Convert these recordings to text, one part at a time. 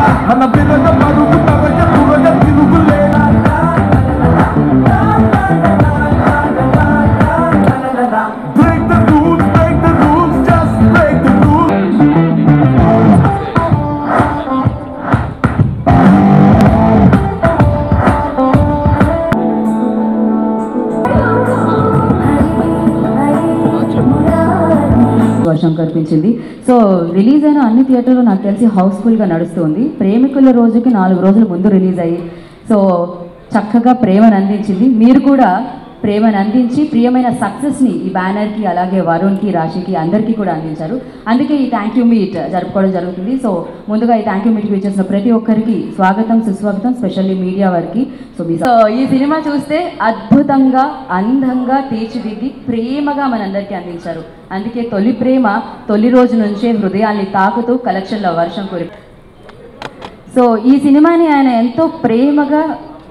మన విరగ పరుగు తరగ తురగ తిరుగులేనా Break the rules, break the rules, just break the rules. వర్షం కనిపించింది సో రిలీజ్ అయిన అన్ని థియేటర్లు నాకు తెలిసి హౌస్ఫుల్గా నడుస్తుంది ప్రేమికుల రోజుకి నాలుగు రోజుల ముందు రిలీజ్ అయ్యి సో చక్కగా ప్రేమను అందించింది మీరు కూడా ప్రేమను అందించి ప్రియమైన సక్సెస్ని ఈ బ్యానర్కి అలాగే వరుణ్కి రాశికి అందరికీ కూడా అందించారు అందుకే ఈ థ్యాంక్ యూ మీట్ జరుపుకోవడం జరుగుతుంది సో ముందుగా ఈ థ్యాంక్ యూ మీట్కి వచ్చేసిన ప్రతి ఒక్కరికి స్వాగతం సుస్వాగతం స్పెషల్లీ మీడియా వారికి సో మీ సో ఈ సినిమా చూస్తే అద్భుతంగా అందంగా తీర్చిదిద్ది ప్రేమగా మనందరికీ అందించారు అందుకే తొలి ప్రేమ తొలి రోజు నుంచే హృదయాల్ని తాకుతూ కలెక్షన్ల వర్షం కురి సో ఈ సినిమాని ఆయన ఎంతో ప్రేమగా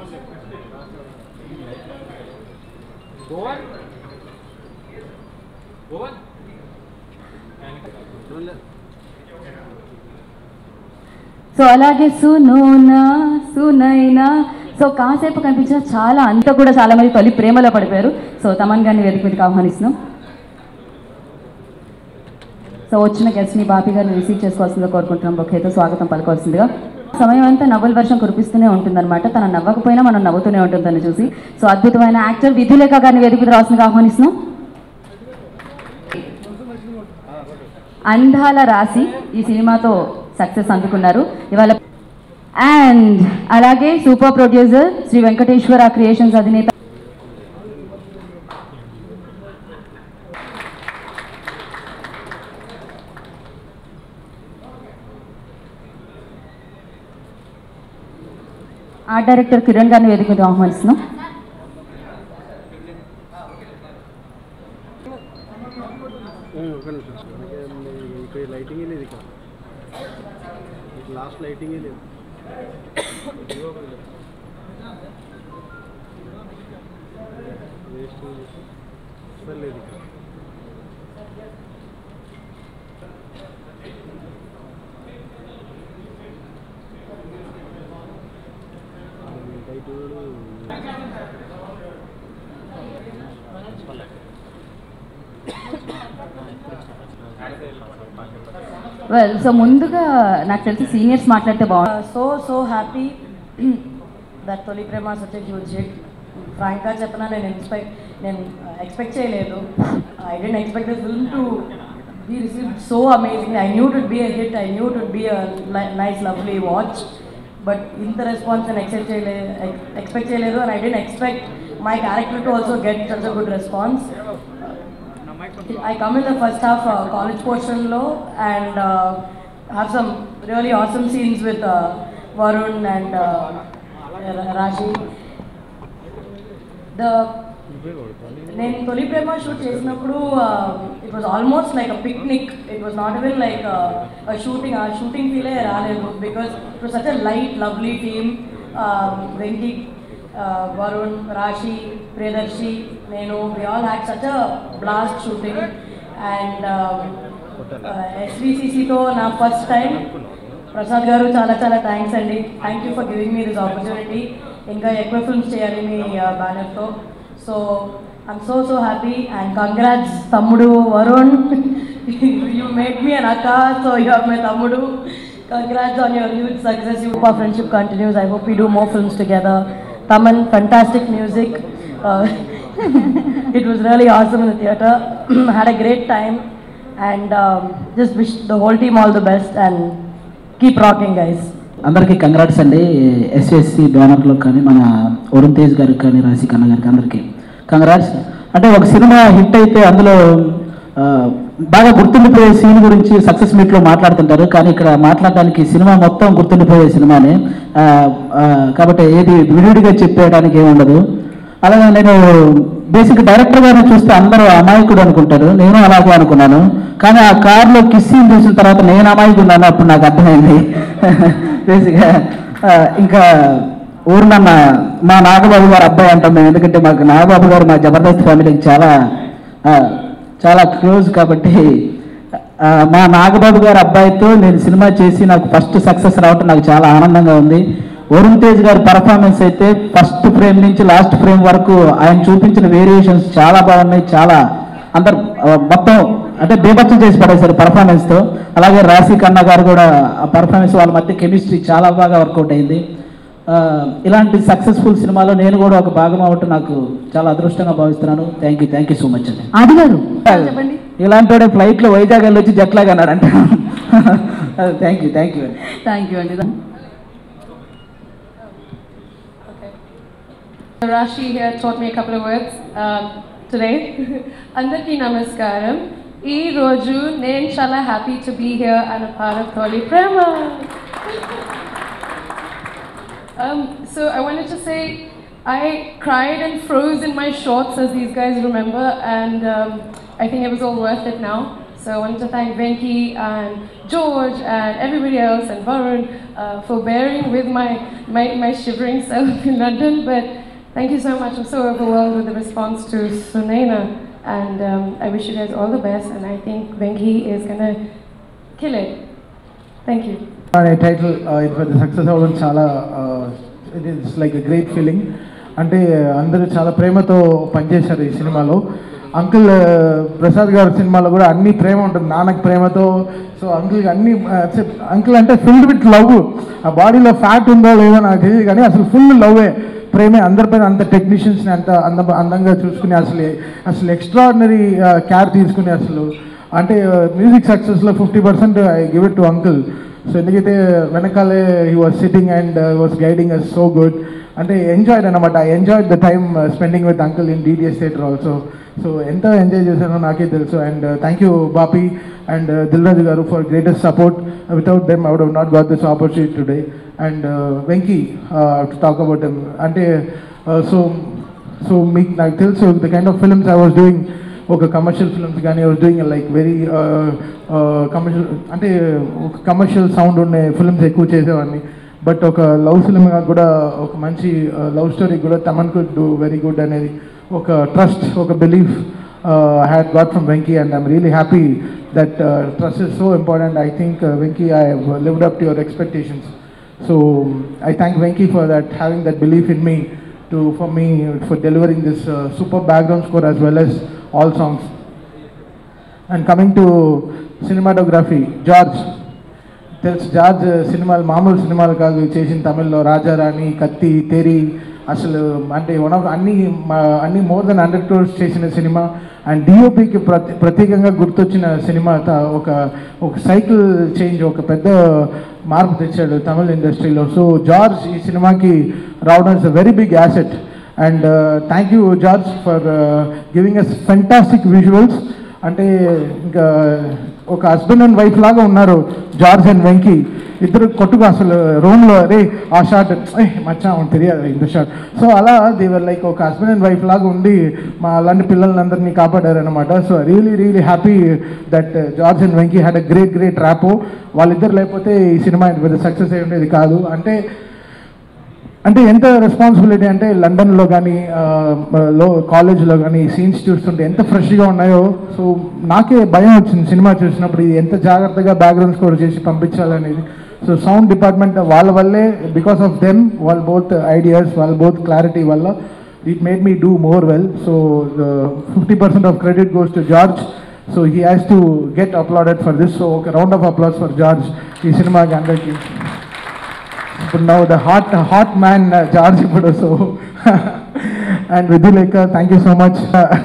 సో అలాగే సునోనా సునైనా సో కాసేపు కనిపించిన చాలా అంతా కూడా చాలా మంది తొలి ప్రేమలో పడిపోయారు సో తమన్ గారిని వేదిక మీదకి ఆహ్వానిస్తున్నాం సో వచ్చిన గెస్ట్ని బాపి గారిని రిసీవ్ చేసుకోవాల్సిందిగా కోరుకుంటున్నాం బొకేతో స్వాగతం పలకవలసిందిగా సమయం అంతా నవ్వుల వర్షం కురిపిస్తూనే ఉంటుందన్నమాట తన నవ్వకపోయినా మనం నవ్వుతూనే ఉంటుందని చూసి సో అద్భుతమైన యాక్టర్ విధులేఖ గారిని వేదిక మీద రావాల్సిందిగా ఆహ్వానిస్తున్నాం అందాల రాసి ఈ సినిమాతో సక్సెస్ అందుకున్నారు ఇవాళ అండ్ అలాగే super producer Shri Venkateswara Creations అధినేత ఆర్ట్ డైరెక్టర్ కిరణ్ గారిని వేదిక మీద ఆహ్వానిస్తున్నాం ఒక నిమిషం మనకి ఇక్కడ లైటింగ్ లేదు ఇక్కడ లాస్ట్ లైటింగ్ లేదు వేస్ట్ అసలు లేదు ఇక్కడ లైట్ వెల్ సో ముందుగా నాకు తెలిసి సీనియర్స్ మాట్లాడితే బాగుంటుంది సో సో హ్యాపీ దట్ తొలి ప్రేమ సచ్ హ్యూజ్ హిట్ ఫ్రాంక్గా చెప్పినా నేను ఎక్స్పెక్ట్ నేను ఎక్స్పెక్ట్ చేయలేదు I didn't expect the film to be receive so amazing I knew to be a hit I knew to be a nice lovely watch but ఇంత response నేను except చేయలేదు expect చేయలేదు and I didn't expect my character to also get such a good response I come in the first half uh, college portion low and uh, have some really awesome scenes with uh, Varun and uh, Ra- Rashi. The నేను Tholi Prema shoot చేసినప్పుడు it was almost like a picnic it was not even like shooting ఆ shooting ఫీలే రాలేదు because it was such a light lovely team Venky Varun Raashi Priyadarshi నేను we all had such a blast shooting and ఎస్విసిసితో నా first time Prasad garu చాలా చాలా thanks అండి thank you for giving me this opportunity ఇంకా ఎక్కువ ఫిల్మ్స్ చేయాలి మీ బ్యానర్తో so I'm so so happy and congrats thammudu Varun you made me an akka so you are my thammudu congrats on your huge success you our friendship continues i hope we do more films together taman fantastic music uh, it was really awesome in the theater had a great time and um, just wish the whole team all the best and keep rocking guys అందరికీ congrats అండి SSC బ్యానర్లో కానీ మన వరుణ్ తేజ్ గారికి కానీ రాశి కన్న గారికి అందరికీ కంగ్రాట్స్ అంటే ఒక సినిమా హిట్ అయితే అందులో ఆ, బాగా గుర్తుండిపోయే సీన్ గురించి సక్సెస్ మీట్లో మాట్లాడుతుంటారు కానీ ఇక్కడ మాట్లాడడానికి సినిమా మొత్తం గుర్తుండిపోయే సినిమానే ఆ, ఆ, కాబట్టి ఏది విడివిడిగా చెప్పేయడానికి ఏమి ఉండదు అలాగే నేను బేసిక్ డైరెక్టర్ గారిని చూస్తే అందరూ అమాయకుడు అనుకుంటారు నేను అలాగే అనుకున్నాను కానీ ఆ కార్లో కిస్సింగ్ చూసిన తర్వాత నేను అమాయకున్నాను అప్పుడు నాకు అర్థమైంది బేసిక్గా ఆ, ఇంకా ఊరినన్న మా నాగబాబు గారు అబ్బాయి అంటాం మేము ఎందుకంటే మాకు నాగబాబు గారు మా జబర్దస్త్ ఫ్యామిలీకి చాలా ఆ, చాలా క్లోజ్ కాబట్టి ఆ, మా నాగబాబు గారి అబ్బాయితో నేను సినిమా చేసి నాకు ఫస్ట్ సక్సెస్ రావటం నాకు చాలా ఆనందంగా ఉంది వరుణ్ తేజ్ గారి పర్ఫార్మెన్స్ అయితే ఫస్ట్ ఫ్రేమ్ నుంచి లాస్ట్ ఫ్రేమ్ వరకు ఆయన చూపించిన వేరియేషన్స్ చాలా బాగున్నాయి చాలా అందరు ఆ, మొత్తం అంటే బీభత్సం చేసి పడేశారు performance తో అలాగే రాశి కన్నా గారు కూడా ఆ పర్ఫార్మెన్స్ వాళ్ళ మధ్య కెమిస్ట్రీ చాలా బాగా వర్కౌట్ అయింది ఆ, ఇలాంటి సక్సెస్ఫుల్ సినిమాలో నేను కూడా ఒక భాగం అవ్వటం నాకు చాలా అదృష్టంగా భావిస్తున్నాను thank you thank you so much అండి ఆది గారు చెప్పండి ఇలాంటి వాడే ఫ్లైట్లో వైజాగ్ వెళ్ళి వచ్చి జట్లాగా అన్నాడంట థ్యాంక్ యూ థ్యాంక్ యూ అండి థ్యాంక్ యూ అండి Rashi here taught me a couple of words um, today. Andarki Namaskaram. ఈ రోజు నేను చాలా happy to be here and a part of Toli Prema. Um, so I wanted to say I cried and froze in my shorts, as these guys remember, and um, I think it was all worth it now. So I wanted to thank Venki and George and everybody else and Varun uh, for bearing with my, my, my shivering self in London. But thank you so much. I'm so overwhelmed with the response to Sunaina. And um, I wish you guys all the best. And I think Venki is going to kill it. Thank you. అనే title ఇది పెద్ద success అవ్వడం చాలా it is like a great feeling అంటే అందరూ చాలా ప్రేమతో పనిచేశారు ఈ సినిమాలో అంకుల్ ప్రసాద్ గారి సినిమాలో కూడా అన్ని ప్రేమ ఉంటుంది నాన్నకి ప్రేమతో సో అంకుల్కి అన్ని అంకుల్ అంటే ఫిల్డ్ విత్ లవ్ ఆ బాడీలో ఫ్యాట్ ఉందో లేదో నాకు తెలియదు కానీ అసలు ఫుల్ లవ్వే ప్రేమే అందరిపైన అంత టెక్నీషియన్స్ని అంత అంద అందంగా చూసుకుని అసలు అసలు ఎక్స్ట్రాడినరీ కేర్ తీసుకుని అసలు అంటే music సక్సెస్లో fifty percent I give it to uncle so ఎందుకైతే వెనకాలే he was sitting and was guiding us so good అంటే ఎంజాయ్డ్ అనమాట I enjoy the time spending with uncle in DDS theatre also so ఎంత enjoy చేశానో నాకే తెలుసు and thank you Bapi and Dil Raju గారు for greatest support without them I would not got this opportunity today and Venky to talk about them అంటే so so మీకు నాకు తెలుసు the kind of films I was doing ఒక commercial films కానీ I was doing like very commercial అంటే ఒక commercial sound ఉండే films ఎక్కువ చేసేవాడిని బట్ ఒక లవ్ ఫిల్మ్గా కూడా ఒక మంచి లవ్ స్టోరీ కూడా Thaman could do very good అనేది ఒక ట్రస్ట్ ఒక belief I had got from Venky and I'm really happy that trust is so important I think Venky I lived up to your expectations So I thank Venki for that, having that belief in me to for me for delivering this uh, super background score as well as all songs. And coming to cinematography, George. తెలుసు George సినిమాలు మామూలు సినిమాలు కాదు చేసిన తమిళ్లో రాజారాణి కత్తి తెరి అసలు అంటే వన్ ఆఫ్ అన్ని మా- అన్ని మోర్ దెన్ హండ్రెడ్ క్రోర్స్ చేసిన సినిమా అండ్ డిఓపికి ప్రతి ప్రత్యేకంగా గుర్తొచ్చిన సినిమా త- ఒక ఒక సైకిల్ చేంజ్ ఒక పెద్ద మార్పు తెచ్చాడు తమిళ ఇండస్ట్రీలో సో జార్జ్ ఈ సినిమాకి రావడం is a very big asset and thank you George for giving us fantastic visuals అంటే ఇంకా ఒక హస్బెండ్ అండ్ వైఫ్ లాగా ఉన్నారు జార్జ్ అండ్ వెంకీ ఇద్దరు కొట్టుకు అసలు రూమ్లో రే ఆ షాట్ ఏ మచ్చా అవును తెలియదు ఇంత షాట్ సో అలా దేవర్ లైక్ ఒక హస్బెండ్ అండ్ వైఫ్ లాగా ఉండి మా అలాంటి పిల్లలందరినీ కాపాడారనమాట so really really happy that George and Venky had a great great rapport వాళ్ళిద్దరు లేకపోతే ఈ సినిమా ఇంత పెద్ద సక్సెస్ అయి ఉండేది కాదు అంటే అంటే ఎంత రెస్పాన్సిబిలిటీ అంటే లండన్లో కానీ లో కాలేజ్లో కానీ సీన్స్ చూస్తుంటే ఎంత ఫ్రెష్గా ఉన్నాయో సో నాకే భయం వచ్చింది సినిమా చూసినప్పుడు ఇది ఎంత జాగ్రత్తగా బ్యాక్గ్రౌండ్ స్కోర్ చేసి పంపించాలనేది సో సౌండ్ డిపార్ట్మెంట్ వాళ్ళ వల్లే బికాస్ ఆఫ్ దెమ్ వాళ్ళ బోత్ ఐడియాస్ వాళ్ళ బోత్ క్లారిటీ వల్ల it made me do more well so fifty percent of credit goes to George so he has to get applauded for this so ఒక round of applause for George ఈ సినిమాకి అందరికీ ఇప్పుడు now the hot hot man George ఇప్పుడు so and Vidyullekha thank you so much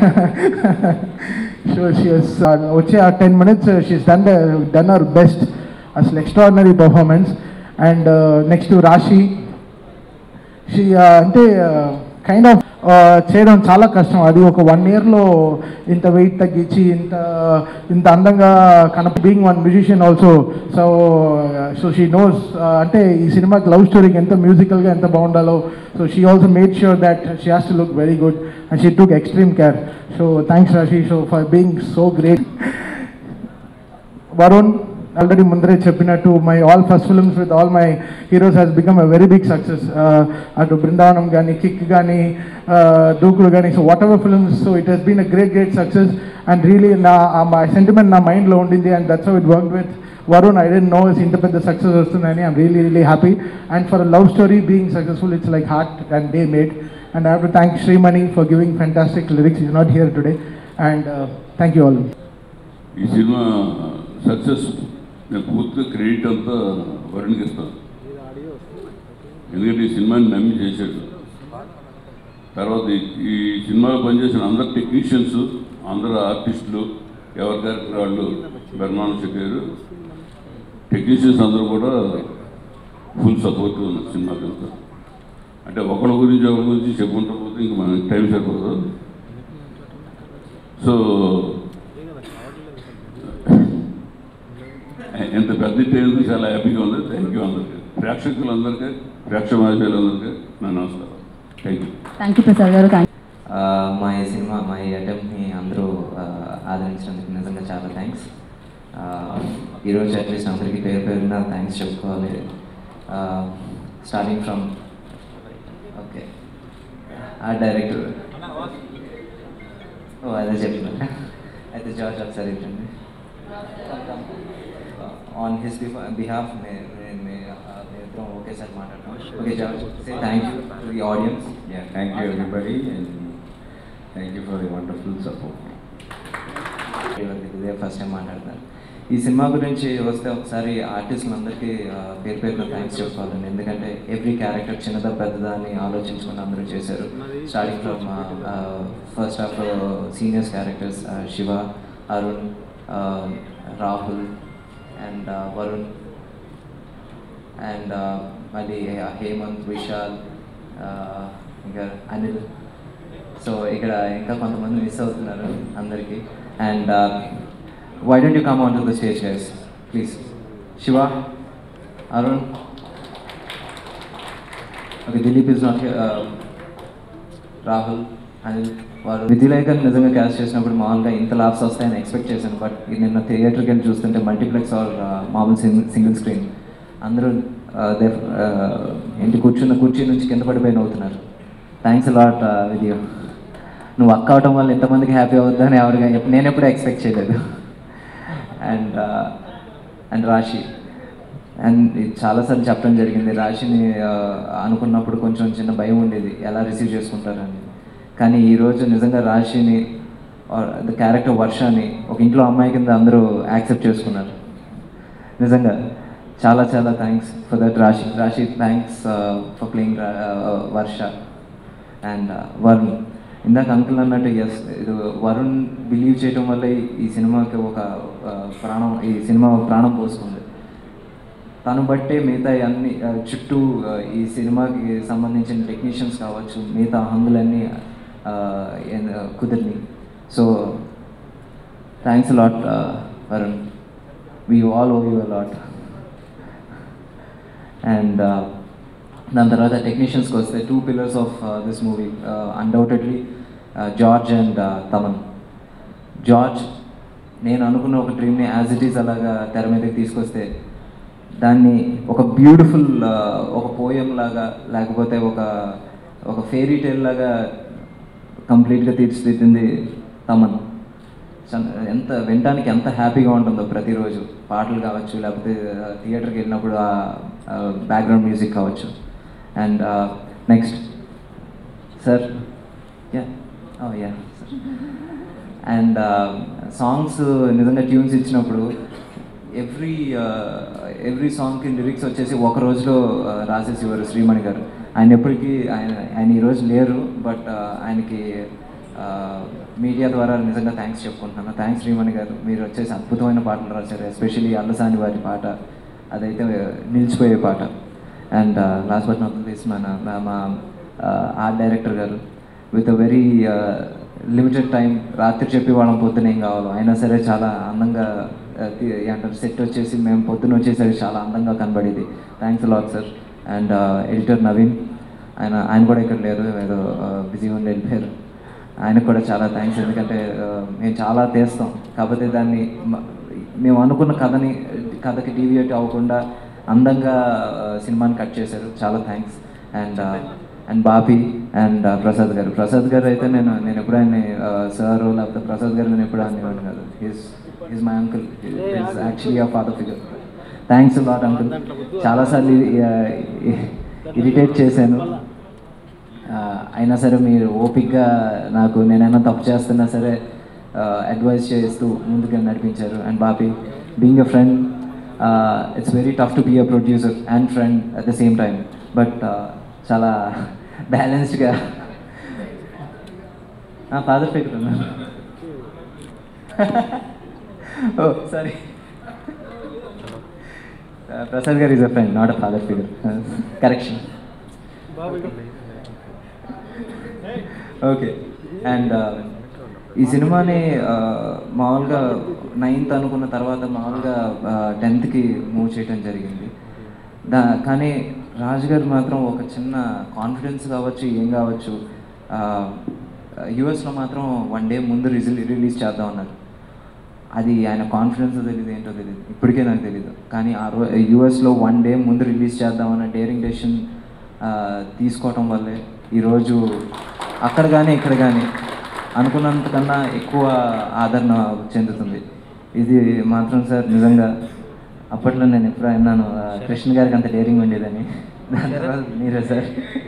so she's వచ్చే ఆ ten minutes she's done done our best అసలు extraordinary performance and next Raashi she అంటే kind of చేయడం చాలా కష్టం అది ఒక వన్ ఇయర్లో ఇంత వెయిట్ తగ్గించి ఇంత ఇంత అందంగా కనప being one musician also so so she knows అంటే ఈ సినిమాకి లవ్ స్టోరీకి ఎంత మ్యూజికల్గా ఎంత బాగుండాలో so she also made sure that she has to look very good and she took extreme care so thanks Raashi so for being so great Varun already ముందరే చెప్పినట్టు my all first films with all my heroes has become a very big success అటు బృందావనం కానీ Kick కానీ దూకుడు కానీ so whatever films so it has been a great great success and really నా మా sentiment నా మైండ్లో ఉండింది and that's it work with Varun I don't know ఇంత పెద్ద సక్సెస్ వస్తుందని I'm really really happy and for a love story being successful it's like heart and day made and I have to thank Shreemani for giving fantastic lyrics is not here today and thank you all ఈ సినిమా success నేను పూర్తిగా credit అంతా వరుణ్కి ఇస్తాను ఎందుకంటే ఈ సినిమాని నమ్మి చేశాడు తర్వాత ఈ- ఈ సినిమాలో పనిచేసిన అందరు టెక్నీషియన్స్ అందరు ఆర్టిస్టులు ఎవరి గారికి వాళ్ళు బెర్మాన్ చెప్పారు టెక్నీషియన్స్ అందరూ కూడా ఫుల్ సపోర్ట్ ఉన్నారు సినిమాకి అంతా అంటే ఒకళ్ళ గురించి ఒకరి గురించి చెప్పుకుంటూ పోతే ఇంక మనకి టైం సరిపోదు సో ఎంత పెద్ద టైం చాలా హ్యాపీగా ఉంది థ్యాంక్ యూ అందరికీ ప్రేక్షకులందరికీ ప్రేక్షక మహాశయులందరికీ నా నమస్కారం thank you thank you Prasad గారు థ్యాంక్ ఆ, మా ఈ సినిమా మా ఈ అటెంప్ట్ని అందరూ ఆ, ఆదరించినందుకు నిజంగా చాలా థ్యాంక్స్ ఈరోజు అట్లీస్ట్ అందరికీ పేరు పేరున థ్యాంక్స్ చెప్పుకోవాలి స్టార్టింగ్ ఫ్రమ్ ఓకే ఆ డైరెక్టర్ ఓ అదే చెప్తున్నా అయితే జార్జ్ ఒకసారి ఏంటండి ఆన్ హిస్ బిహాఫ్ మేమిద్దరం ఒకేసారి మాట్లాడతాం okay George say thank you to the audience Yeah, thank you everybody and thank you for the wonderful support. ఇదే ఫస్ట్ టైం మాట్లాడతాను ఈ సినిమా గురించి వస్తే ఒకసారి ఆర్టిస్టులందరికీ ఆ, పేరు పేరున థ్యాంక్స్ చెప్పుకోవాలండి ఎందుకంటే ఎవ్రీ క్యారెక్టర్ చిన్నదా పెద్దదా అని ఆలోచించుకుని అందరూ చేశారు starting from first half seniors characters Shiva Arun ఆ, రాహుల్ అండ్ వరుణ్ అండ్ మళ్ళీ హేమంత్ విశాల్ ఆ, ఇంకా అనిల్ సో ఇక్కడ ఇంకా కొంతమంది మిస్ అవుతున్నారు అందరికీ and why don't you come on to the stage guys please Shiva Arun okay Dilip is not Rahul Anil వారు విధిలేఖన్ నిజంగా క్యాస్ట్ చేసినప్పుడు మామూలుగా ఇంత లాభ్స్ వస్తాయని ఎక్స్పెక్ట్ చేశాను బట్ ఇది నిన్న థియేటర్కి వెళ్ళి చూస్తుంటే మల్టీప్లెక్స్ ఆర్ మామూలు సింగిల్ స్క్రీన్ అందరూ దే ఇంటి కూర్చున్న కుర్చీ నుంచి కింద పడిపోయి నవ్వుతున్నారు థ్యాంక్స్ లాట్ విధియో నువ్వు అక్క అవటం వల్ల ఎంతమందికి హ్యాపీ అవుద్దని ఎవరిగా నేను ఎప్పుడు ఎక్స్పెక్ట్ చేయలేదు అండ్ అండ్ రాశి అండ్ ఇది చాలాసార్లు చెప్పడం జరిగింది రాశిని ఆ, అనుకున్నప్పుడు కొంచెం చిన్న భయం ఉండేది ఎలా రిసీవ్ చేసుకుంటారని కానీ ఈరోజు నిజంగా రాశిని ద క్యారెక్టర్ వర్షాన్ని ఒక ఇంట్లో అమ్మాయి కింద అందరూ యాక్సెప్ట్ చేసుకున్నారు నిజంగా చాలా చాలా thanks for that Raashi Raashi thanks for playing Varsha and Varun ఇందాక అంకుల్ అన్నట్టు ఎస్ ఇది వరుణ్ బిలీవ్ చేయడం వల్ల ఈ- ఈ సినిమాకి ఒక ఆ, ప్రాణం ఈ సినిమా ప్రాణం పోస్తుంది తను బట్టే మిగతా అన్ని ఆ, చుట్టూ ఆ, ఈ సినిమాకి సంబంధించిన టెక్నీషియన్స్ కావచ్చు మిగతా హంగులన్నీ ఆ, ఎన్- కుదిరినాయి so thanks lot Varun we all owe you lot and దాని తర్వాత టెక్నీషియన్స్కి వస్తే two pillars of this movie undoubtedly George and Thaman George నేను అనుకున్న ఒక డ్రీమ్ని యాజ్ ఇట్ ఈస్ అలాగా తెర మీదకి తీసుకొస్తే దాన్ని ఒక బ్యూటిఫుల్ ఒక పోయం లాగా లేకపోతే ఒక ఒక ఫేరీ టైల్ లాగా కంప్లీట్గా తీర్చిదిద్దింది తమన్ చన్- ఎంత వినడానికి ఎంత హ్యాపీగా ఉంటుందో ప్రతిరోజు పాటలు కావచ్చు లేకపోతే థియేటర్కి వెళ్ళినప్పుడు ఆ బ్యాక్గ్రౌండ్ మ్యూజిక్ కావచ్చు and next sir yeah yeah sir and songs నిజంగా ట్యూన్స్ ఇచ్చినప్పుడు ఎవ్రీ ఎవ్రీ సాంగ్కి లిరిక్స్ వచ్చేసి ఒక రోజులో uh, రాసేసేవారు శ్రీమణి గారు ఆయన ఎప్పటికీ ఆయన ఆయన ఈరోజు లేరు బట్ ఆయనకి మీడియా ద్వారా నిజంగా థ్యాంక్స్ చెప్పుకుంటున్నాను థ్యాంక్స్ శ్రీమణి గారు మీరు వచ్చేసి అద్భుతమైన పాటలు రాశారు ఎస్పెషల్లీ అల్లసాని వారి పాట అదైతే నిలిచిపోయే పాట and last but not this మన మా- మా ఆర్ట్ డైరెక్టర్ గారు with a very limited time రాత్రి చెప్పి వాళ్ళం పొద్దున ఏం కావాలో అయినా సరే చాలా అందంగా uh, తి- ఏమంటారు సెట్ వచ్చేసి మేము పొద్దున వచ్చేసరికి చాలా అందంగా కనబడేది thanks lot sir and editor Naveen ఆయన ఆయన కూడా ఇక్కడ లేరు ఏదో బిజీగా ఉండి వెళ్ళిపోయారు ఆయనకు కూడా చాలా థ్యాంక్స్ ఎందుకంటే uh, మేము చాలా తీస్తాం కాకపోతే దాన్ని మ- మేము అనుకున్న కథని కథకి డీవియేట్ అవ్వకుండా అందంగా ఆ, సినిమాని కట్ చేశారు చాలా thanks and and Bapi and Prasad గారు ప్రసాద్ గారు అయితే నేను నేను ఎప్పుడు ఆయన సార్ లేకపోతే ప్రసాద్ గారు నేను ఎప్పుడు అనేవాడిని కాదు his his my uncle his actually ఆ father figure thanks lot uncle చాలాసార్లు ఇరిటేట్ చేశాను ఆ, అయినా సరే మీరు ఓపిక్గా నాకు నేనైనా తప్పు చేస్తున్నా సరే అడ్వైస్ చేస్తూ ముందుకు నడిపించారు and Bapi being a friend it's very tough to be a producer and friend at the same time but చాలా బ్యాలెన్స్డ్గా ఫాదర్ ఫిగర్ ఉన్నారు ఓ సారీ ప్రసాద్ గారు is a friend not a father figure correction okay and ఈ సినిమాని uh, మామూలుగా ninth అనుకున్న తర్వాత మామూలుగా టెన్త్కి మూవ్ చేయడం జరిగింది దా కానీ రాజు గారు మాత్రం ఒక చిన్న కాన్ఫిడెన్స్ కావచ్చు ఏం కావచ్చు యూఎస్లో మాత్రం వన్ డే ముందు రిజిల్ రిలీజ్ చేద్దాం అన్నారు అది ఆయన కాన్ఫిడెన్స్ తెలియదు ఏంటో తెలియదు ఇప్పటికే నాకు తెలియదు కానీ ఆ రో యూఎస్లో వన్ డే ముందు రిలీజ్ చేద్దామన్న డేరింగ్ డెసిషన్ తీసుకోవటం వల్లే ఈరోజు అక్కడ కానీ ఇక్కడ కానీ అనుకున్నంతకన్నా ఎక్కువ ఆదరణ చెందుతుంది ఇది మాత్రం సార్ నిజంగా అప్పట్లో నేను ఎప్పుడు అన్నాను ఆ, కృష్ణ గారికి అంత డేరింగ్ ఉండేదని దాని తర్వాత మీరే sir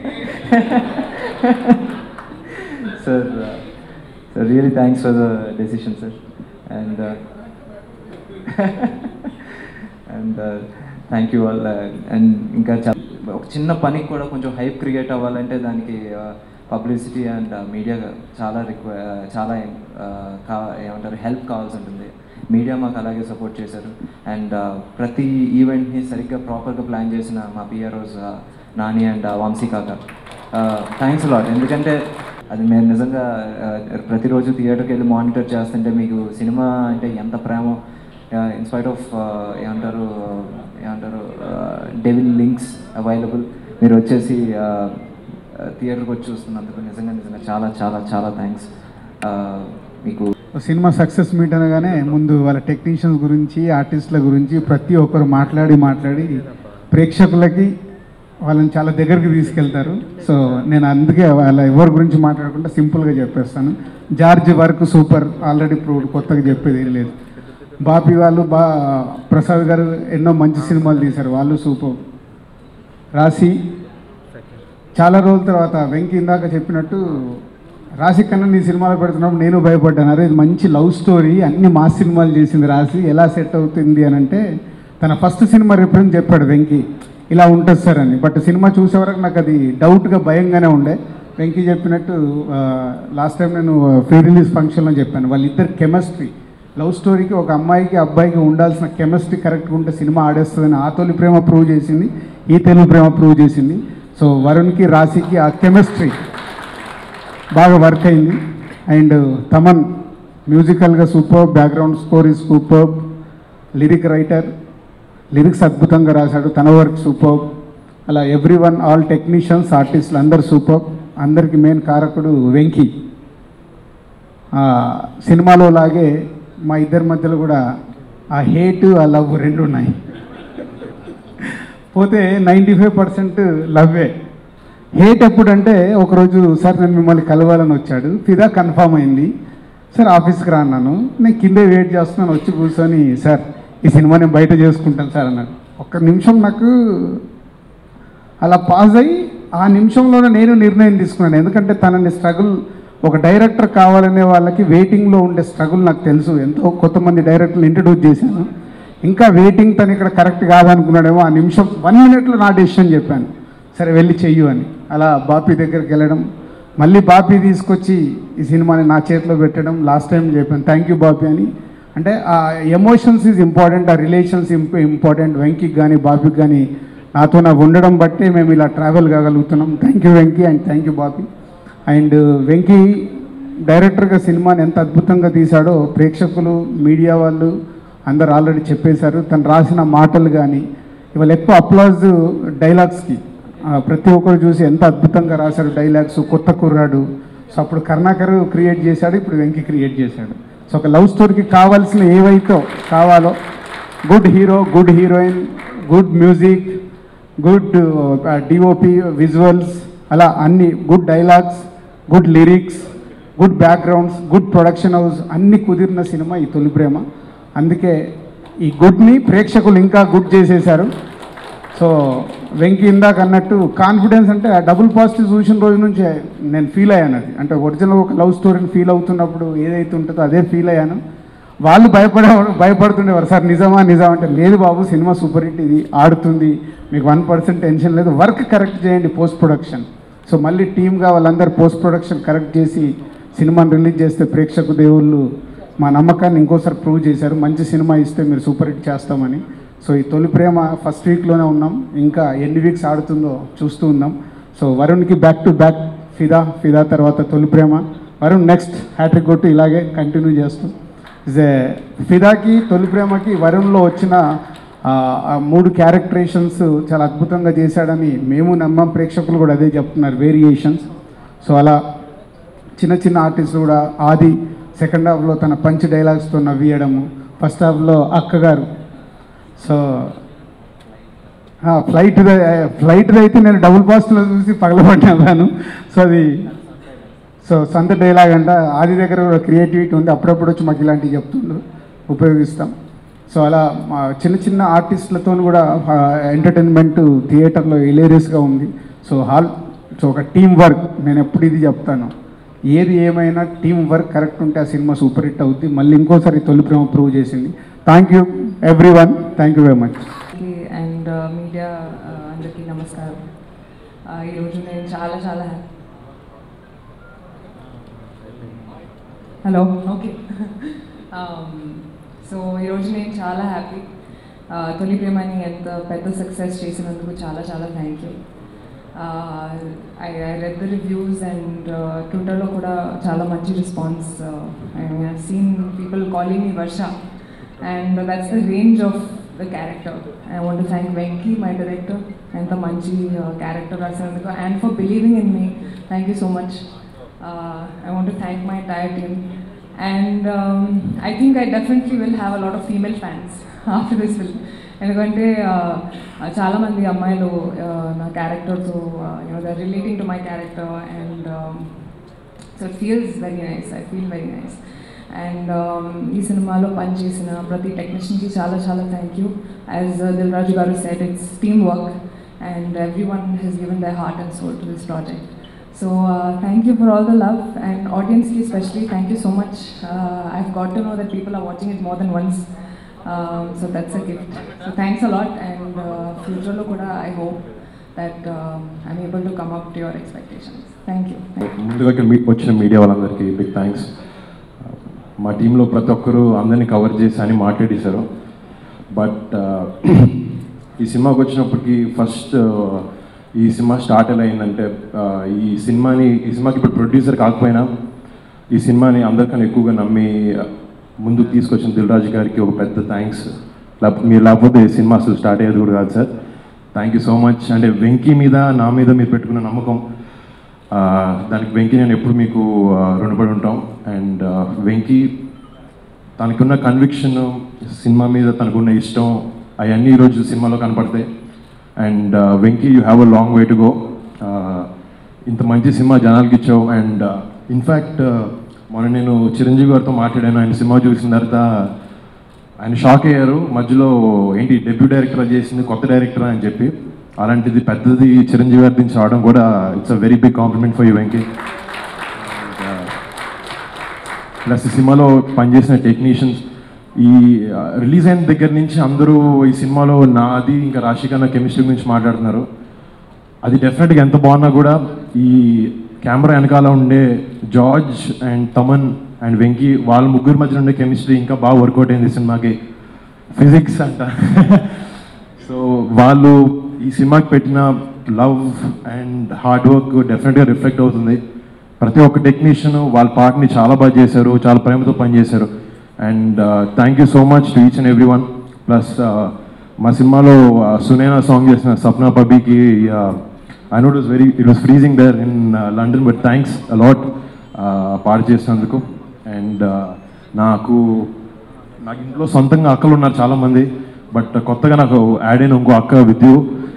sir sir really thanks for the decision sir and and thank you all and ఇంకా చా- ఒక చిన్న పనికి కూడా కొంచెం హైప్ క్రియేట్ అవ్వాలంటే దానికి పబ్లిసిటీ అండ్ మీడియా చాలా రిక్వ చాలా uh, కా ఏమంటారు హెల్ప్ కావాల్సి ఉంటుంది మీడియా మాకు అలాగే సపోర్ట్ చేశారు అండ్ ప్రతి ఈవెంట్ని సరిగ్గా ప్రాపర్గా ప్లాన్ చేసిన మా పిఆర్ఓస్ నాని అండ్ వంశీ కాక థ్యాంక్స్ లాట్ ఎందుకంటే అది మేము నిజంగా ఆ, ప్రతిరోజు థియేటర్కి వెళ్ళి మానిటర్ చేస్తుంటే మీకు సినిమా అంటే ఎంత ప్రేమ ఇన్స్పైట్ ఆఫ్ ఏమంటారు ఏమంటారు డెవిల్ లింక్స్ అవైలబుల్ మీరు వచ్చేసి థియేటర్కి వచ్చి చూస్తున్నందుకు నిజంగా నిజంగా చాలా చాలా చాలా థ్యాంక్స్ మీకు సినిమా సక్సెస్ మీట్ అనగానే ముందు వాళ్ళ టెక్నీషియన్స్ గురించి ఆర్టిస్టుల గురించి ప్రతి ఒక్కరు మాట్లాడి మాట్లాడి ప్రేక్షకులకి వాళ్ళని చాలా దగ్గరికి తీసుకెళ్తారు సో నేను అందుకే వాళ్ళ ఎవరి గురించి మాట్లాడకుండా సింపుల్గా చెప్పేస్తాను George work super already proved కొత్తగా చెప్పేది ఏం లేదు బాపి వాళ్ళు బా ప్రసాద్ గారు ఎన్నో మంచి సినిమాలు తీశారు వాళ్ళు సూపర్ రాసి చాలా రోజుల తర్వాత వెంకీ ఇందాక చెప్పినట్టు రాశి కన్నా నీ సినిమాలు పెడుతున్నప్పుడు నేను భయపడ్డాను అరే ఇది మంచి లవ్ స్టోరీ అన్ని మా సినిమాలు చేసింది రాసి ఎలా సెట్ అవుతుంది అని అంటే తన ఫస్ట్ సినిమా రిఫరెన్స్ చెప్పాడు వెంకీ ఇలా ఉంటుంది సార్ అని బట్ సినిమా చూసే వరకు నాకు అది డౌట్గా భయంగానే ఉండే వెంకీ చెప్పినట్టు లాస్ట్ టైం నేను ఫ్రీ రిలీజ్ ఫంక్షన్లో చెప్పాను వాళ్ళిద్దరు కెమిస్ట్రీ లవ్ స్టోరీకి ఒక అమ్మాయికి అబ్బాయికి ఉండాల్సిన కెమిస్ట్రీ కరెక్ట్గా ఉంటే సినిమా ఆడేస్తుందని ఆ తొలి ప్రేమ ప్రూవ్ చేసింది ఈ తెలుగు ప్రేమ ప్రూవ్ చేసింది సో వరుణ్కి రాశికి ఆ కెమిస్ట్రీ బాగా వర్క్ అయింది అండ్ తమన్ మ్యూజికల్గా super background score is super lyric writer lyrics అద్భుతంగా రాశాడు తన వర్క్ సూపర్ అలా ఎవ్రీ వన్ ఆల్ టెక్నీషియన్స్ ఆర్టిస్టులు అందరు సూపర్ అందరికి మెయిన్ కారకుడు వెంకీ ఆ, సినిమాలో లాగే మా ఇద్దరి మధ్యలో కూడా ఆ హేట్ ఆ లవ్ రెండు ఉన్నాయి పోతే నైంటీ ఫైవ్ పర్సెంట్ లవ్వే హేట్ ఎప్పుడంటే ఒకరోజు సార్ నేను మిమ్మల్ని కలవాలని వచ్చాడు ఫిదా కన్ఫామ్ అయింది సార్ ఆఫీస్కి రా అన్నాను నేను కిందే వెయిట్ చేస్తున్నాను వచ్చి కూర్చొని సార్ ఈ సినిమా నేను బయట చేసుకుంటాను సార్ అన్నాడు ఒక్క నిమిషం నాకు అలా పాజ్ అయ్యి ఆ నిమిషంలోనే నేను నిర్ణయం తీసుకున్నాను ఎందుకంటే తనని స్ట్రగుల్ ఒక డైరెక్టర్ కావాలనే వాళ్ళకి వెయిటింగ్లో ఉండే స్ట్రగుల్ నాకు తెలుసు ఎంతో కొంతమంది డైరెక్టర్లు ఇంట్రడ్యూస్ చేశాను ఇంకా వెయిటింగ్ తను ఇక్కడ కరెక్ట్ కాదనుకున్నాడేమో ఆ నిమిషం వన్ మినిట్లో నా డెసిషన్ చెప్పాను సరే వెళ్ళి చెయ్యు అని అలా బాపీ దగ్గరికి వెళ్ళడం మళ్ళీ బాపీ తీసుకొచ్చి ఈ సినిమాని నా చేతిలో పెట్టడం లాస్ట్ టైం చెప్పాను థ్యాంక్ యూ బాపీ అని అంటే ఆ ఎమోషన్స్ ఈజ్ ఇంపార్టెంట్ ఆ రిలేషన్స్ ఇంపార్టెంట్ వెంకీకి కానీ బాపీకి కానీ నాతో నాకు ఉండడం బట్టే మేము ఇలా ట్రావెల్ కాగలుగుతున్నాం thank you Venky and thank you Bapi and Venky డైరెక్టర్గా సినిమాని ఎంత అద్భుతంగా తీశాడో ప్రేక్షకులు మీడియా వాళ్ళు అందరు ఆల్రెడీ చెప్పేశారు తను రాసిన మాటలు కానీ ఇవాళ ఎక్కువ అప్లాజ్ డైలాగ్స్కి ప్రతి ఒక్కరు చూసి ఎంత అద్భుతంగా రాశారు డైలాగ్స్ కొత్త కుర్రాడు సో అప్పుడు కర్ణాకర్ క్రియేట్ చేశాడు ఇప్పుడు వెంకీ క్రియేట్ చేశాడు సో ఒక లవ్ స్టోరీకి కావాల్సిన ఏవైతే కావాలో good hero good heroine good music good DOP visuals అలా అన్ని good dialogues good lyrics good backgrounds good production house అన్ని కుదిరిన సినిమా ఈ తొలి ప్రేమ అందుకే ఈ గుడ్ని ప్రేక్షకులు ఇంకా గుడ్ చేసేశారు సో వెంకీ ఇందాక అన్నట్టు కాన్ఫిడెన్స్ అంటే ఆ డబుల్ పాజిటివ్ చూసిన రోజు నుంచి నేను ఫీల్ అయ్యాను అది అంటే ఒరిజినల్ ఒక లవ్ స్టోరీని ఫీల్ అవుతున్నప్పుడు ఏదైతే ఉంటుందో అదే ఫీల్ అయ్యాను వాళ్ళు భయపడే భయపడుతుండేవారు సార్ నిజమా నిజం అంటే లేదు బాబు సినిమా సూపర్ హిట్ ఇది ఆడుతుంది మీకు వన్ పర్సెంట్ టెన్షన్ లేదు వర్క్ కరెక్ట్ చేయండి పోస్ట్ ప్రొడక్షన్ సో మళ్ళీ టీమ్గా వాళ్ళందరూ పోస్ట్ ప్రొడక్షన్ కరెక్ట్ చేసి సినిమాని రిలీజ్ చేస్తే ప్రేక్షకు దేవుళ్ళు మా నమ్మకాన్ని ఇంకోసారి ప్రూవ్ చేశారు మంచి సినిమా ఇస్తే మీరు సూపర్ హిట్ చేస్తామని సో ఈ తొలి ప్రేమ ఫస్ట్ వీక్లోనే ఉన్నాం ఇంకా ఎన్ని వీక్స్ ఆడుతుందో చూస్తూ ఉందాం సో వరుణ్కి back to back Fidaa Fidaa తర్వాత తొలి ప్రేమ వరుణ్ నెక్స్ట్ హ్యాట్రిక్ కొట్టు ఇలాగే కంటిన్యూ చేస్తూ ఇస్ ఏ ఫిదాకి తొలి ప్రేమకి వరుణ్లో వచ్చిన ఆ, ఆ మూడు క్యారెక్టరేషన్స్ చాలా అద్భుతంగా చేశాడని మేము నమ్మం ప్రేక్షకులు కూడా అదే చెప్తున్నారు వేరియేషన్స్ సో అలా చిన్న చిన్న ఆర్టిస్టులు కూడా ఆది సెకండ్ హాఫ్లో తన పంచ్ డైలాగ్స్తో నవ్వియడము ఫస్ట్ హాఫ్లో అక్కగారు సో ఫ్లైట్ ఫ్లైట్ అయితే నేను డబుల్ పాస్ట్లో చూసి పగలబడ్డాను సో అది సో సొంత డైలాగ్ అంట ఆది దగ్గర కూడా క్రియేటివిటీ ఉంది అప్పుడప్పుడు వచ్చి మాకు ఇలాంటివి చెప్తుండ్రు ఉపయోగిస్తాం సో అలా మా చిన్న చిన్న ఆర్టిస్టులతో కూడా ఎంటర్టైన్మెంట్ థియేటర్లో హిలేరియస్గా ఉంది సో హాల్ సో ఒక టీం వర్క్ నేను ఎప్పుడు ఇది చెప్తాను ఏది ఏమైనా టీం వర్క్ కరెక్ట్ ఉంటే ఆ సినిమా సూపర్ హిట్ అవుద్ది మళ్ళీ ఇంకోసారి తొలి ప్రేమ ప్రూవ్ చేసింది thank you every one thank you very much and media అందరికీ నమస్కారం Uh, ఈరోజు నేను చాలా చాలా హ్యాపీ హలో ఓకే సో ఈరోజు నేను చాలా హ్యాపీ తొలి ప్రేమని ఎంత పెద్ద సక్సెస్ చేసినందుకు చాలా చాలా thank you I I read the reviews and ట్విట్టర్లో కూడా చాలా మంచి response I seen people calling me Varsha and that's the range of the character I want to thank Venky my director ఎంత మంచి క్యారెక్టర్ రాసినందుకు and for believing in me thank you so much I want to thank my entire team and I think I definitely will have a lot of female fans after this film ఎందుకంటే uh, చాలామంది అమ్మాయిలు uh, నా క్యారెక్టర్తో you know the relating to my character and so it feels very nice I feel very nice and ఈ సినిమాలో పనిచేసిన ప్రతి టెక్నీషియన్కి చాలా చాలా thank you as Dil Raju గారు set it's team work and every one has given their heart and soul to this project so thank you for all the love and ఆడియన్స్కి specially thank you so much I got to know that people are watching it more than once so that's a gift so thanks a lot and ఫ్యూచర్లో కూడా I hope that I'm able to come up to your expectations thank you ముందుగా ఇక్కడ మీ వచ్చిన media వాళ్ళందరికీ big thanks మా టీంలో ప్రతి ఒక్కరూ అందరినీ కవర్ చేసి అని మాట్లాడేశారు బట్ ఈ సినిమాకి వచ్చినప్పటికి ఫస్ట్ ఈ సినిమా స్టార్ట్ ఎలా అయిందంటే uh, ఈ సినిమాని ఈ సినిమాకి ఇప్పుడు ప్రొడ్యూసర్ కాకపోయినా ఈ సినిమాని అందరికన్నా ఎక్కువగా నమ్మి uh, ముందుకు తీసుకొచ్చిన దిల్ రాజు గారికి ఒక పెద్ద థ్యాంక్స్ లేకపోతే మీరు లేకపోతే ఈ సినిమా అసలు స్టార్ట్ అయ్యేది కూడా కాదు sir thank you so much అంటే వెంకీ మీద నా మీద మీరు పెట్టుకున్న నమ్మకం ఆ, దానికి వెంకీ నేను ఎప్పుడు మీకు ఆ, రుణపడి ఉంటాం అండ్ వెంకీ తనకున్న కన్విక్షన్ సినిమా మీద తనకున్న ఇష్టం అవన్నీ ఈరోజు సినిమాలో కనపడతాయి and Venky you have a long way to go ఇంత మంచి సినిమా జనాలకి ఇచ్చావు అండ్ ఇన్ఫ్యాక్ట్ మొన్న నేను చిరంజీవి గారితో మాట్లాడాను ఆయన సినిమా చూసిన తర్వాత ఆయన షాక్ అయ్యారు మధ్యలో ఏంటి డెబ్యూ డైరెక్టర్ చేసింది కొత్త డైరెక్టర్ అని చెప్పి అలాంటిది పెద్దది చిరంజీవి గారి నుంచి రావడం కూడా it's a very big compliment for you Venky plus ఈ సినిమాలో పనిచేసిన టెక్నీషియన్స్ ఈ రిలీజ్ అయిన దగ్గర నుంచి అందరూ ఈ సినిమాలో నాది ఇంకా రాశికన్న కెమిస్ట్రీ గురించి మాట్లాడుతున్నారు అది డెఫినెట్గా ఎంత బాగున్నా కూడా ఈ కెమెరా వెనకాల ఉండే George and Thaman and Venky వాళ్ళ ముగ్గురు మధ్య ఉండే కెమిస్ట్రీ ఇంకా బాగా వర్కౌట్ అయింది ఈ సినిమాకి ఫిజిక్స్ అంట సో వాళ్ళు ఈ సినిమాకి పెట్టిన లవ్ అండ్ హార్డ్ వర్క్ డెఫినెట్గా రిఫ్లెక్ట్ అవుతుంది ప్రతి ఒక్క టెక్నీషియన్ వాళ్ళ పార్ట్ని చాలా బాగా చేశారు చాలా ప్రేమతో పనిచేశారు and thank you so much to each and every one plus మా సినిమాలో uh, సునేనా సాంగ్ చేసిన సప్నా పబీకి I know it is very it was freezing there in London but thanks a lot పాడు చేసినందుకు అండ్ నాకు నాకు ఇంట్లో సొంతంగా అక్కలు ఉన్నారు చాలామంది బట్ కొత్తగా నాకు యాడ్ అయిన ఇంకో అక్క Vidyu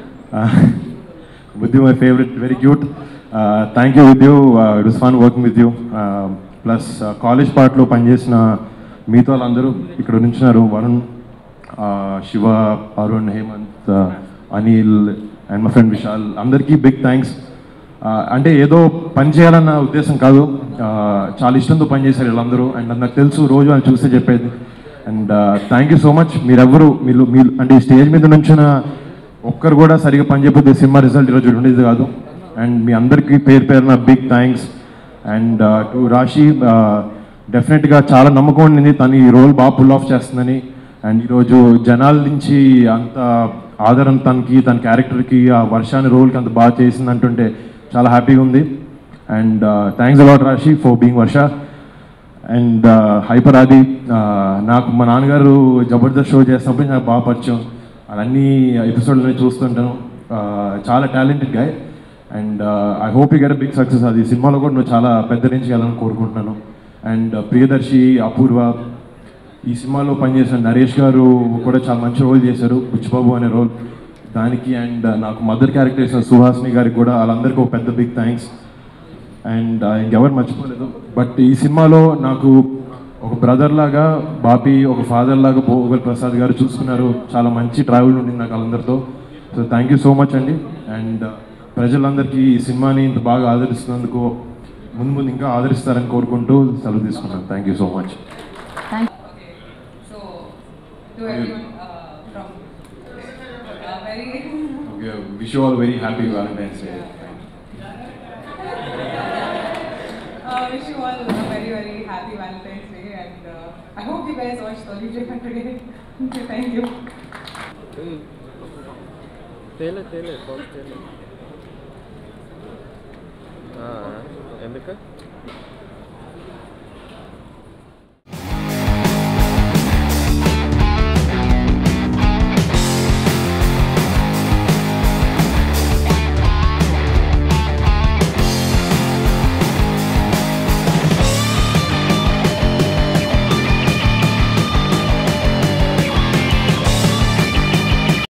Vidyu my favourite very cute thank you Vidyu it is fun working with you plus college పార్ట్లో పనిచేసిన మిగతా వాళ్ళందరూ ఇక్కడ నుంచున్నారు Varun uh, Shiva Arun Hemanth uh, Anil and మా ఫ్రెండ్ విశాల్ అందరికీ బిగ్ థ్యాంక్స్ అంటే ఏదో పని చేయాలన్న ఉద్దేశం కాదు Uh, చాలా ఇష్టంతో పనిచేశారు వీళ్ళందరూ అండ్ నాకు తెలుసు రోజు వాళ్ళు చూస్తే చెప్పేది and thank you so much మీరెవ్వరు మీరు మీరు అంటే ఈ స్టేజ్ మీద నుంచిన ఒక్కరు కూడా సరిగా పని చెప్పితే సినిమా రిజల్ట్ ఈరోజు ఉండేది కాదు అండ్ మీ అందరికీ పేరు పేరున బిగ్ థ్యాంక్స్ అండ్ టు రాశి డెఫినెట్గా చాలా నమ్మకం ఉండింది తను ఈ రోల్ బాగా పుల్ ఆఫ్ చేస్తుందని అండ్ ఈరోజు జనాల నుంచి అంత ఆదరణ తనకి తన క్యారెక్టర్కి ఆ వర్షాన్ని రోల్కి అంత బాగా చేసింది అంటుంటే చాలా హ్యాపీగా ఉంది and thanks a lot Rashi for being Varsha and hyper Aadi నాకు మా నాన్నగారు జబర్దస్త్ షో చేసినప్పుడు నాకు బాగా పరిచయం అన్ని ఎపిసోడ్లని చూస్తుంటాను Uh, చాలా talented guy and I hope you get big success అది సినిమాలో కూడా నువ్వు చాలా పెద్ద నుంచి వెళ్ళాలని కోరుకుంటున్నాను అండ్ ప్రియదర్శి అపూర్వ ఈ సినిమాలో పనిచేసిన నరేష్ గారు కూడా చాలా మంచి రోల్ చేశారు బుచ్చిబాబు అనే రోల్ దానికి అండ్ నాకు మదర్ క్యారెక్టర్ చేసిన సుహాసిని గారికి కూడా వాళ్ళందరికీ ఒక పెద్ద బిగ్ థ్యాంక్స్ అండ్ ఇంకెవరు మర్చిపోలేదు బట్ ఈ సినిమాలో నాకు ఒక బ్రదర్ లాగా బాపి ఒక ఫాదర్ లాగా భోగల్ ప్రసాద్ గారు చూసుకున్నారు చాలా మంచి ట్రావెల్ ఉండింది నాకు వాళ్ళందరితో so thank you so much అండి అండ్ ప్రజలందరికీ ఈ సినిమాని ఇంత బాగా ఆదరిస్తున్నందుకు ముందు ముందు ఇంకా ఆదరిస్తారని కోరుకుంటూ సెలవు తీసుకున్నాను thank you so much So, to everyone uh, from uh, very okay wish all very happy Valentine's day uh, wish you all a very very happy Valentine's Day, and uh, I hope you guys watched the video today. okay, thank you. తేలే తేలే box తేలే ఎందుకు